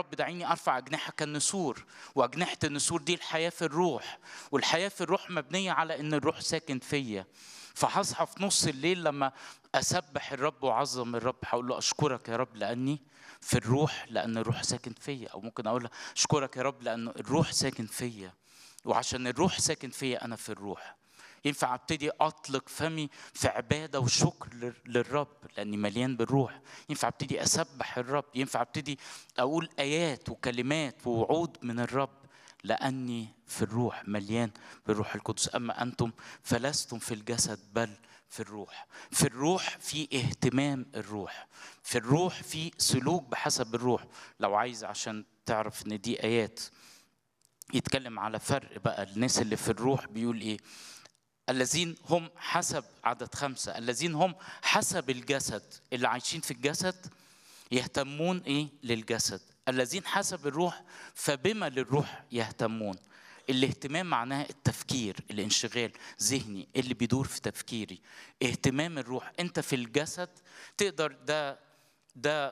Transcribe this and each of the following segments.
رب دعيني ارفع اجنحه كالنسور واجنحه النسور دي الحياه في الروح والحياه في الروح مبنيه على ان الروح ساكن فيا فهصحى في نص الليل لما اسبح الرب واعظم الرب هقول له اشكرك يا رب لاني في الروح لان الروح ساكن فيا او ممكن اقول له اشكرك يا رب لان الروح ساكن فيا وعشان الروح ساكن فيا انا في الروح ينفع ابتدي اطلق فمي في عباده وشكر لل- للرب لاني مليان بالروح ينفع ابتدي اسبح الرب ينفع ابتدي اقول ايات وكلمات ووعود من الرب لاني في الروح مليان بالروح القدس اما انتم فلستم في الجسد بل في الروح في الروح في اهتمام الروح في الروح في سلوك بحسب الروح لو عايز عشان تعرف ان دي ايات يتكلم على فرق بقى الناس اللي في الروح بيقول ايه الذين هم حسب عدد خمسة الذين هم حسب الجسد اللي عايشين في الجسد يهتمون ايه للجسد الذين حسب الروح فبما للروح يهتمون الاهتمام معناه التفكير الانشغال ذهني اللي بيدور في تفكيري اهتمام الروح انت في الجسد تقدر ده ده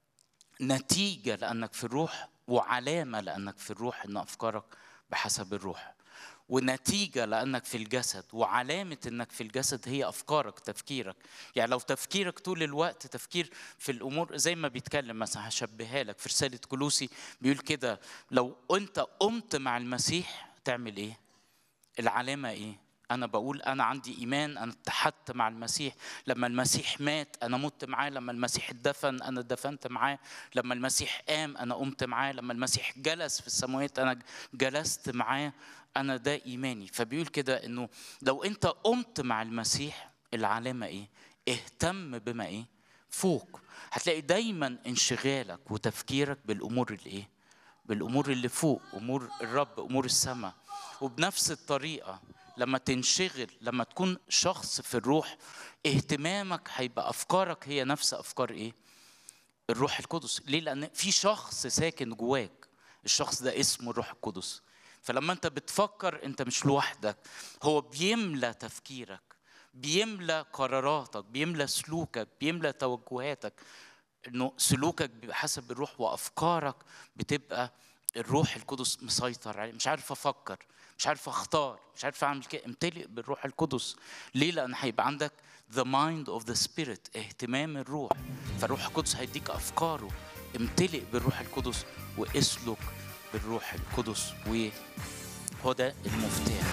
نتيجة لأنك في الروح وعلامة لأنك في الروح إن أفكارك بحسب الروح ونتيجة لأنك في الجسد وعلامة إنك في الجسد هي أفكارك تفكيرك يعني لو تفكيرك طول الوقت تفكير في الأمور زي ما بيتكلم مثلا هشبهها لك في رسالة كلوسي بيقول كده لو أنت قمت مع المسيح تعمل إيه؟ العلامة إيه؟ أنا بقول أنا عندي إيمان أنا اتحدت مع المسيح لما المسيح مات أنا مت معاه لما المسيح اتدفن أنا اتدفنت معاه لما المسيح قام أنا قمت معاه لما المسيح جلس في السماوات أنا جلست معاه أنا ده إيماني فبيقول كده إنه لو أنت قمت مع المسيح العلامة إيه؟ اهتم بما إيه؟ فوق هتلاقي دايما انشغالك وتفكيرك بالأمور اللي إيه؟ بالامور اللي فوق امور الرب امور السماء وبنفس الطريقه لما تنشغل لما تكون شخص في الروح اهتمامك هيبقى افكارك هي نفس افكار ايه الروح القدس ليه لان في شخص ساكن جواك الشخص ده اسمه الروح القدس فلما انت بتفكر انت مش لوحدك هو بيملى تفكيرك بيملى قراراتك بيملى سلوكك بيملى توجهاتك انه سلوكك بيبقى حسب الروح وافكارك بتبقى الروح القدس مسيطر عليه مش عارف افكر مش عارف اختار مش عارف اعمل كده امتلئ بالروح القدس ليه لان هيبقى عندك the mind of the spirit اهتمام الروح فالروح القدس هيديك افكاره امتلئ بالروح القدس واسلك بالروح القدس وهو ده المفتاح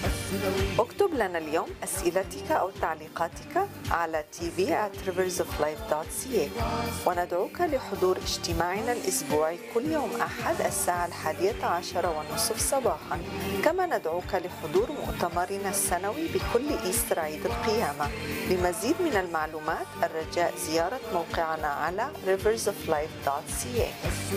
اكتب لنا اليوم أسئلتك أو تعليقاتك على tv at riversoflife.ca وندعوك لحضور اجتماعنا الأسبوعي كل يوم أحد الساعة الحادية عشر والنصف صباحا كما ندعوك لحضور مؤتمرنا السنوي بكل إيستر عيد القيامة لمزيد من المعلومات الرجاء زيارة موقعنا على riversoflife.ca